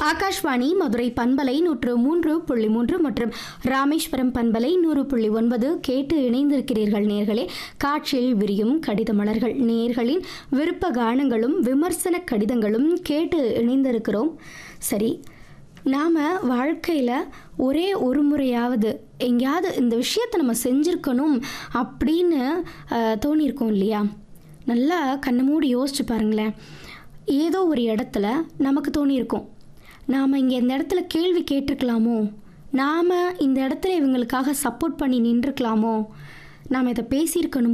ஆகாஷ்வாணி மதுரை பண்பலை நூற்று மூன்று புள்ளி மூன்று மற்றும் ராமேஸ்வரம் பண்பலை நூறு புள்ளி ஒன்பது கேட்டு இணைந்திருக்கிறீர்கள் நேர்களே காற்றில் விரியும் கடித மலர்கள் நேர்களின் விருப்ப கானங்களும் விமர்சன கடிதங்களும் கேட்டு இணைந்திருக்கிறோம் சரி நாம் வாழ்க்கையில் ஒரே ஒரு முறையாவது எங்கேயாவது இந்த விஷயத்தை நம்ம செஞ்சுருக்கணும் அப்படின்னு அஹ், தோணியிருக்கோம் இல்லையா நல்லா கண்ணை மூடி யோசிச்சு பாருங்களேன் ஏதோ ஒரு இடத்துல நமக்கு தோணியிருக்கும் நாம் இங்கே இந்த இடத்துல கேள்வி கேட்டிருக்கலாமோ நாம் இந்த இடத்துல இவங்களுக்காக சப்போர்ட் பண்ணி நின்றுருக்கலாமோ நாம் இதை பேசியிருக்கணுமோ